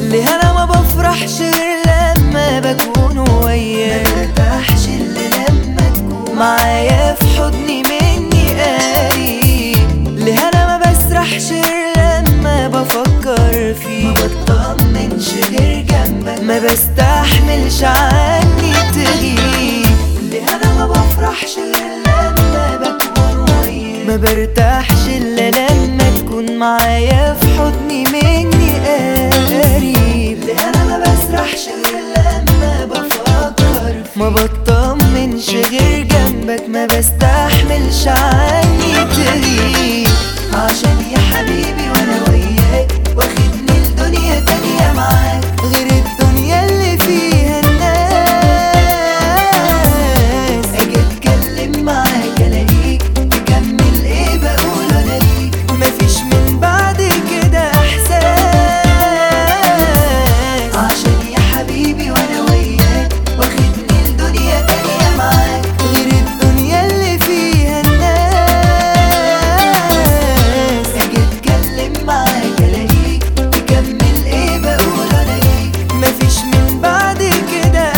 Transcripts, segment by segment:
ليه انا ما بفرحش غير لما بكون وياك ما برتاحش الا لما تكون معايا في حضني مني قريب ليه انا ما بسرحش غير لما بفكر فيك ما بطمنش غير جنبك ما بستحملش عني تغيب ليه انا ما بفرحش غير لما بكون وياك ما برتاحش الا لما تكون معايا في حضني مني قريب ليه انا ما بسرحش غير لما بفكر فيك ما بطمنش غير جنبك ما بستحملش عني تغيب عشان يا حبيبي وانا وياك واخدني الدنيا تانية معاك غير الدنيا اللي فيها الناس اجي اتكلم معاك الاقيك تكمل ايه بقول انا ليك مفيش من بعد كده احساس عشان يا حبيبي وانا وياك واخدني الدنيا تانية معاك غير الدنيا اللي فيها الناس اجي اتكلم معاك الاقيك تكمل ايه بقول انا ليك مفيش من بعد كده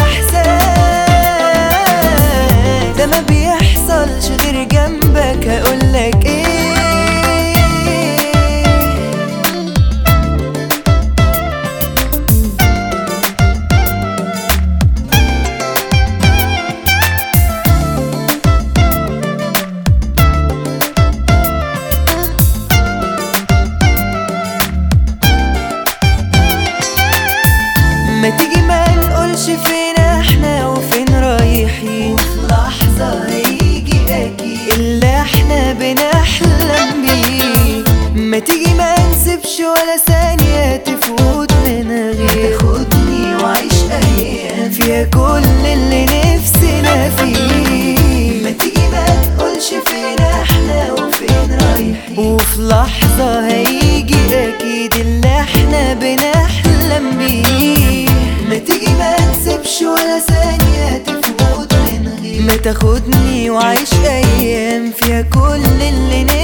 احساس ده ما بيحصلش غير جنبك هقولك ايه ما تيجي ما نقولش فين احنا وفين رايحين وفي لحظة هيجي اكيد اللي احنا بنحلم بيه ما تيجي ما نسيبش ولا ثانية تفوت من غير تاخدني وعيش ايام فيها كل اللي نفسنا فيه ما تيجي ما نقولش فين احنا وفين رايحين وفي لحظة هيجي اكيد اللي احنا بنحلم بيه ما تيجي ما نسيبش ولا ثانية تفوت من غير ما تاخدني وعيش ايام فيها كل اللي